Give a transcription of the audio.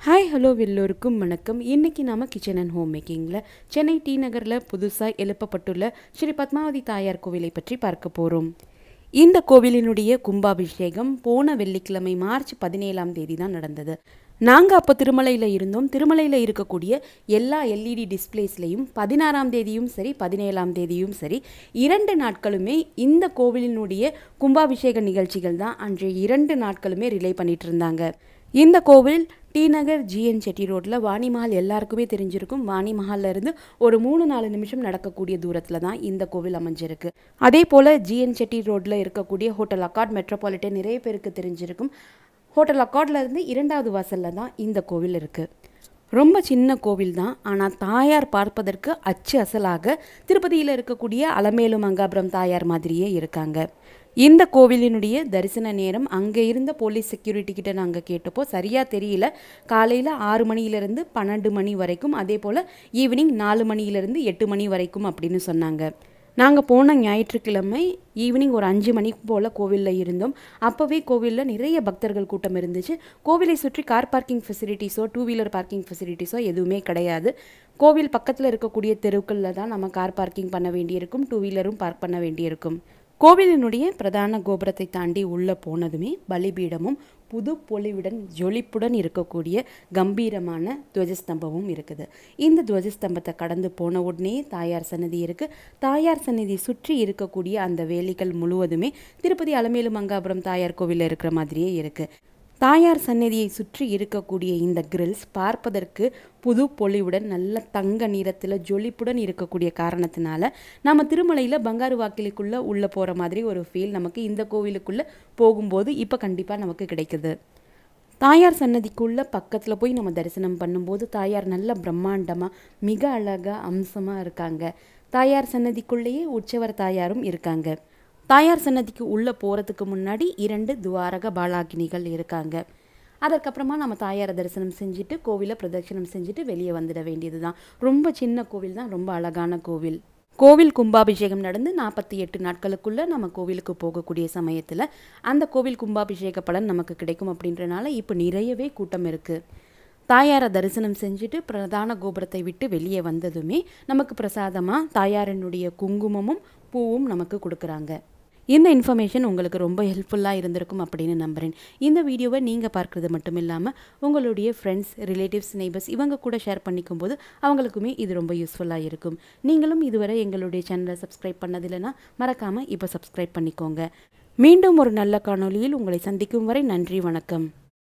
hi hello எல்லோருக்கும் வணக்கம் இன்னைக்கு நாம கிச்சன் அண்ட் ஹோம் மேக்கிங்கில் சென்னை டி நகரில் புதுசாக எழுப்பப்பட்டுள்ள ஸ்ரீ பத்மாவதி தாயார் கோவிலை பற்றி பார்க்க போகிறோம் இந்த கோவிலினுடைய கும்பாபிஷேகம் போன வெள்ளிக்கிழமை மார்ச் பதினேழாம் தேதி தான் நடந்தது நாங்கள் அப்போ திருமலையில் இருந்தோம் திருமலையில் இருக்கக்கூடிய எல்லா எல்இடி டிஸ்பிளேஸ்லையும் பதினாறாம் தேதியும் சரி பதினேழாம் தேதியும் சரி இரண்டு நாட்களுமே இந்த கோவிலினுடைய கும்பாபிஷேக நிகழ்ச்சிகள் தான் அன்றைய இரண்டு நாட்களுமே ரிலே பண்ணிட்டு இருந்தாங்க இந்த கோவில் டி நகர் ஜிஎன் செட்டி ரோட்டில் வாணி மஹால் எல்லாருக்குமே தெரிஞ்சிருக்கும் வாணி மஹால்ல இருந்து ஒரு மூணு நாலு நிமிஷம் நடக்கக்கூடிய தூரத்தில் தான் இந்த கோவில் அமைஞ்சிருக்கு அதே போல் ஜிஎன் செட்டி ரோட்டில் இருக்கக்கூடிய ஹோட்டல் அக்காட் மெட்ரோபாலிட்டன் நிறைய பேருக்கு தெரிஞ்சிருக்கும் ஹோட்டல் அக்காட்ல இருந்து இரண்டாவது வாசலில் தான் இந்த கோவில் இருக்குது ரொம்ப சின்ன கோவில் தான் ஆனால் தாயார் பார்ப்பதற்கு அச்சு அசலாக திருப்பதியில் இருக்கக்கூடிய அலமேலு மங்காபுரம் தாயார் மாதிரியே இருக்காங்க இந்த கோவிலினுடைய தரிசன நேரம் அங்கே இருந்த போலீஸ் செக்யூரிட்டி கிட்ட நாங்கள் கேட்டப்போ சரியாக தெரியல காலையில் ஆறு மணியிலிருந்து பன்னெண்டு மணி வரைக்கும் அதே போல் ஈவினிங் நாலு மணியிலிருந்து எட்டு மணி வரைக்கும் அப்படின்னு சொன்னாங்க நாங்கள் போன ஞாயிற்றுக்கிழமை ஈவினிங் ஒரு அஞ்சு மணிக்கு போல் கோவிலில் இருந்தோம் அப்போவே கோவிலில் நிறைய பக்தர்கள் கூட்டம் இருந்துச்சு கோவிலை சுற்றி கார் பார்க்கிங் ஃபெசிலிட்டிஸோ டூ வீலர் பார்க்கிங் ஃபெசிலிட்டிஸோ எதுவுமே கிடையாது கோவில் பக்கத்தில் இருக்கக்கூடிய தெருக்களில் தான் நம்ம கார் பார்க்கிங் பண்ண வேண்டியிருக்கும் டூ வீலரும் பார்க் பண்ண வேண்டியிருக்கும் கோவிலினுடைய பிரதான கோபுரத்தை தாண்டி உள்ளே போனதுமே பலிபீடமும் புது பொலிவுடன் ஜொலிப்புடன் இருக்கக்கூடிய கம்பீரமான துவஜஸ்தம்பமும் இருக்குது இந்த துவஜஸ்தம்பத்தை கடந்து போன உடனே தாயார் சன்னதி இருக்குது தாயார் சன்னதி சுற்றி இருக்கக்கூடிய அந்த வேலிகள் முழுவதுமே திருப்பதி அலமேலு மங்காபுரம் தாயார் கோவிலில் இருக்கிற மாதிரியே இருக்குது தாயார் சன்னதியை சுற்றி இருக்கக்கூடிய இந்த கிரில்ஸ் பார்ப்பதற்கு புது பொலிவுடன் நல்ல தங்க நிறத்தில் ஜொலிப்புடன் இருக்கக்கூடிய காரணத்தினால நம்ம திருமலையில் பங்காரு வாக்கிலுக்குள்ளே உள்ளே போகிற மாதிரி ஒரு ஃபீல் நமக்கு இந்த கோவிலுக்குள்ளே போகும்போது இப்போ கண்டிப்பாக நமக்கு கிடைக்குது தாயார் சன்னதிக்குள்ளே பக்கத்தில் போய் நம்ம தரிசனம் பண்ணும்போது தாயார் நல்ல பிரம்மாண்டமாக மிக அழகாக அம்சமாக இருக்காங்க தாயார் சன்னதிக்குள்ளேயே உற்சவர் தாயாரும் இருக்காங்க தாயார் சன்னதிக்கு உள்ளே போகிறதுக்கு முன்னாடி இரண்டு துவாரக பாலாகினிகள் இருக்காங்க அதற்கப்புறமா நம்ம தாயாரை தரிசனம் செஞ்சுட்டு கோவிலை பிரதட்சணம் செஞ்சுட்டு வெளியே வந்துட வேண்டியது தான் ரொம்ப சின்ன கோவில் தான் ரொம்ப அழகான கோவில் கோவில் கும்பாபிஷேகம் நடந்து நாற்பத்தி எட்டு நாட்களுக்குள்ளே நம்ம கோவிலுக்கு போகக்கூடிய சமயத்தில் அந்த கோவில் கும்பாபிஷேக பலன் நமக்கு கிடைக்கும் அப்படின்றனால இப்போ நிறையவே கூட்டம் இருக்குது தாயாரை தரிசனம் செஞ்சுட்டு பிரதான கோபுரத்தை விட்டு வெளியே வந்ததுமே நமக்கு பிரசாதமாக தாயாரினுடைய குங்குமமும் பூவும் நமக்கு கொடுக்குறாங்க இந்த இன்ஃபர்மேஷன் உங்களுக்கு ரொம்ப ஹெல்ப்ஃபுல்லாக இருந்திருக்கும் அப்படின்னு நம்புகிறேன் இந்த வீடியோவை நீங்கள் பார்க்குறது மட்டும் இல்லாமல் உங்களுடைய ஃப்ரெண்ட்ஸ் ரிலேட்டிவ்ஸ் நெய்பர்ஸ் இவங்க கூட ஷேர் பண்ணிக்கும் போது அவங்களுக்குமே இது ரொம்ப யூஸ்ஃபுல்லாக இருக்கும் நீங்களும் இதுவரை எங்களுடைய சேனலை சப்ஸ்கிரைப் பண்ணதில்லைன்னா மறக்காமல் இப்போ சப்ஸ்கிரைப் பண்ணிக்கோங்க மீண்டும் ஒரு நல்ல காணொளியில் உங்களை சந்திக்கும் வரை நன்றி வணக்கம்